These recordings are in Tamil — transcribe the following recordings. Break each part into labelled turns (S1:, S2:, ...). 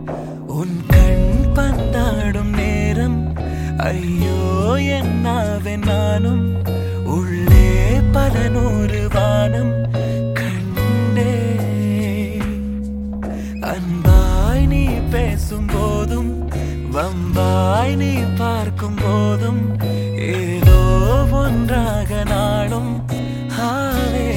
S1: உன் கண் பந்தாடும் நேரம் ஐயோ என்னாவே நானும் உள்ளே பல நூறு வானம் கண்டே அன்பாய் நீ பேசும் போதும் வம்பாய் நீ பார்க்கும் போதும் ஏதோ ஒன்றாக நாளும் ஆவே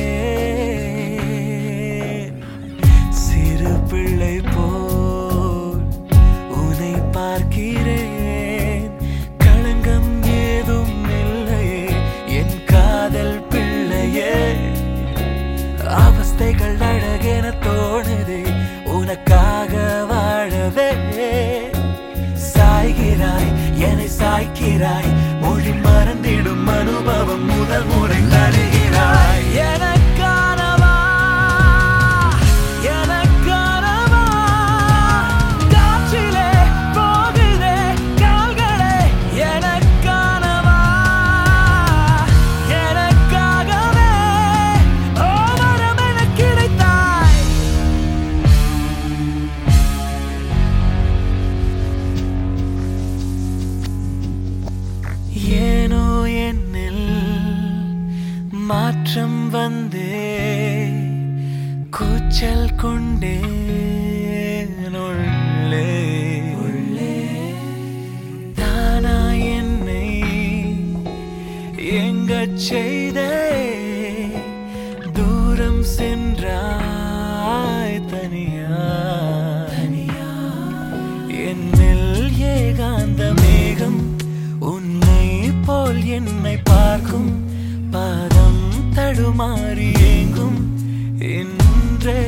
S1: சிறு பிள்ளை போல் உன்னை பார்க்கிறேன் களங்கம் ஏதும் இல்லையே என் காதல் பிள்ளையே அவஸ்தைகள் அழகென தோணுதே உனக்காக வாழவே சாய்கிறாய் என்னை சாய்க்கிறாய் மொழி மறந்திடும் அனுபவம் முதல் முறை தருகிறாய் எனக்கானவா எனக்கானவா காற்றிலே போகுதே கால்களே எனக்கானவா எனக்காகவே ஓவரம் என கிடைத்தாய் ஏனோ என்னில் மாற்றம் வந்தே கூச்சல் கொண்டே உள்ளே உள்ளே தானா என்னை எங்கச் செய்தே தூரம் சென்றாய் தனியா தனியா என்னில் ஏகாந்த மேகம் உன்னை போல் என்னை பார்க்கும் பாதம் தடுமாறி ஏங்கும் என்றே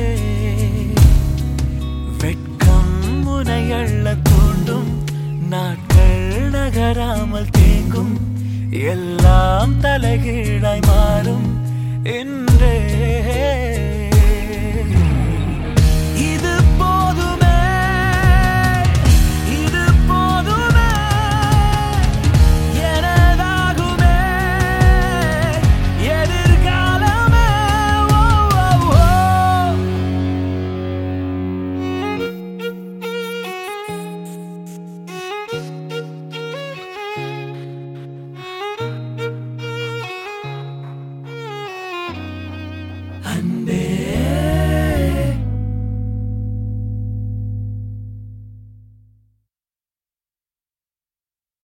S1: வெட்கம் முனை அள்ள தூண்டும் நாட்கள் நகராமல் தேங்கும் எல்லாம் தலைகீழாய் மாறும் என்றே இது போதுமே இது போதுமே எனதாகுமே எதிர்காலமே ஓ, ஓ, ஓ. அன்பே